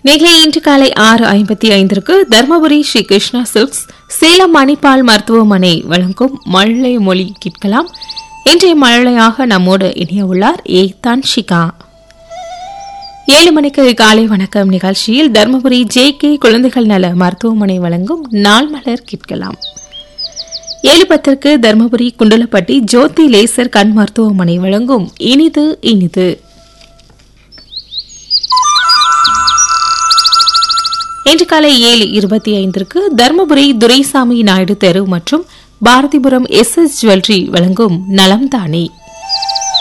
நிகழ் இன்று காலை ஆறு ஐம்பத்தி ஐந்திற்கு தர்மபுரி ஸ்ரீ கிருஷ்ணா சில்க்ஸ் சேலம் மணிப்பால் மருத்துவமனை வழங்கும் மழலை மொழி கேட்கலாம் இன்றைய மழலையாக நம்மோடு இணைய உள்ளார் ஏ தன்ஷிகா ஏழு மணிக்கு காலை வணக்கம் நிகழ்ச்சியில் தர்மபுரி ஜே கே குழந்தைகள் நல மருத்துவமனை வழங்கும் நாள் மலர் கேட்கலாம் ஏழு பத்திற்கு தர்மபுரி குண்டலப்பட்டி ஜோதி லேசர் கண் மருத்துவமனை வழங்கும் இனிது இனிது இன்று காலை ஏழு இருபத்தி ஐந்திற்கு தர்மபுரி துரைசாமி நாயுடு தெரு மற்றும் பாரதிபுரம் எஸ் எஸ் ஜுவல்லரி வழங்கும் நலம் தானே